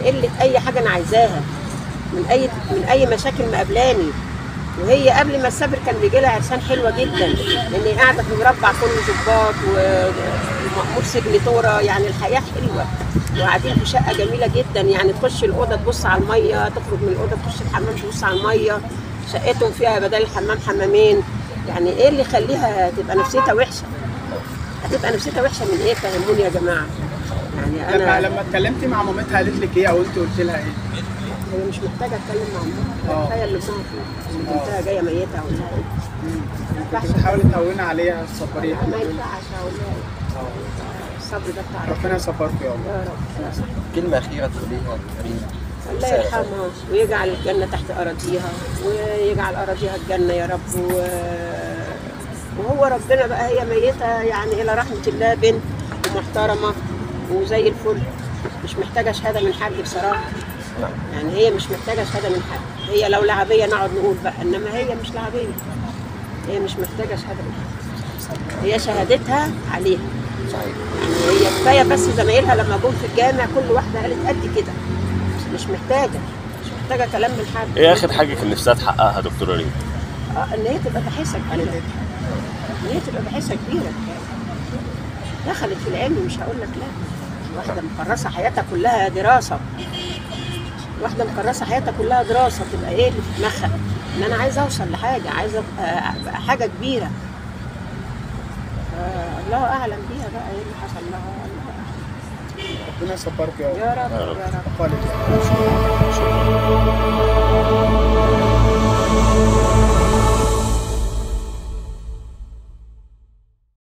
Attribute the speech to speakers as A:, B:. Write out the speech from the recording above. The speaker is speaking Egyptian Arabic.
A: قله اي حاجه انا عايزاها من اي من اي مشاكل مقابلاني وهي قبل ما تسافر كان بيجي لها عرسان حلوه جدا لان هي قاعده في مربع كله ظباط و- ومأمور سجن طوره يعني الحياه حلوه وقاعدين في شقه جميله جدا يعني تخش الاوضه تبص على الميه تخرج من الاوضه تخش الحمام تبص على الميه شقتهم فيها بدل الحمام حمامين يعني ايه اللي يخليها تبقى نفسيتها وحشه هتبقى نفسيتها وحشه من ايه فهموني يا جماعه يعني
B: لما
A: انا
B: لما اتكلمتي مع مامتها قالت لك ايه او انت قلت لها ايه؟
A: هي مش محتاجه اتكلم مع
B: آه.
A: امها هي اللي صافي اللي بنتها جايه ميته ولا ايه ما ينفعش
B: بتحاولي تهوني عليها تصبريها
A: ما ينفعش اقول لها إيه. الصبر ده بتاع ربنا
B: ربنا يصبرك يا رب
A: يا رب
C: كلمة أخيرة تقوليها لمين؟
A: الله يرحمها ويجعل الجنة تحت أراضيها ويجعل أراضيها الجنة يا رب و... وهو ربنا بقى هي ميتة يعني إلى رحمة الله بنت ومحترمة وزي الفل مش محتاجة شهادة من حد بصراحة
C: نعم.
A: يعني هي مش محتاجة شهادة من حد هي لو لعبية نقعد نقول بقى إنما هي مش لعبية هي مش محتاجة شهادة من حد هي شهادتها عليها
C: صحيح
A: يعني هي كفايه بس زمايلها لما جم في الجامع كل واحده قالت قد كده مش محتاجه مش محتاجه كلام من حد
D: ايه اخر حاجه كان نفسها تحققها دكتوره ريم؟
A: آه، ان هي تبقى باحثه كبيره ان هي تبقى باحثه كبيره دخلت في العلم مش هقول لك لا واحده مكرسه حياتها كلها دراسه واحده مكرسه حياتها كلها دراسه تبقى ايه اللي في دماغها ان انا عايزه اوصل لحاجه عايزه ابقى أبقى حاجه كبيره آه، الله اعلم بيها بقى ايه اللي حصل لها الله أعلم.
B: ربنا يصبرك يا رب
A: يا رب يا رب
B: خالد
D: شكرا